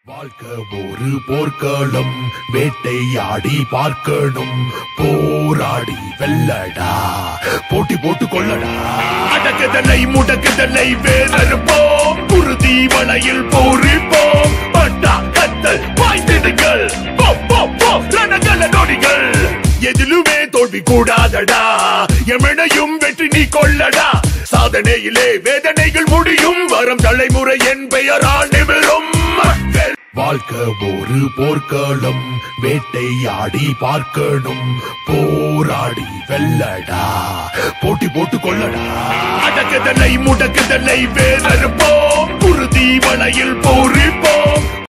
வாழ்க்கை ஒரு போர்க்களம் வேட்டையாடி பார்க்கணும் போராடி வெல்லடா போட்டி போட்டு கொள்ளடா அடக்குதலை முடக்குதலை வேறறுப்போம் குருதி வலையில் போரிப்போம் பட்டா கத்தல் பாய்ந்திடுங்கள் போ போ போ ரணகல நொடிகள் எதிலுமே தோல்வி கூடாதடா எமனையும் வெற்றி நீ கொள்ளடா சாதனையிலே வேதனைகள் முடியும் வரும் தலைமுறை என் பெயரால் நிமிரும் வாழ்க்கை ஒரு போர்க்களம் வேட்டையாடி பார்க்கணும் போராடி வெல்லடா போட்டி போட்டு கொள்ளடா அடக்குதலை முடக்குதலை வேறறுப்போம் குருதி வலையில் போரிப்போம்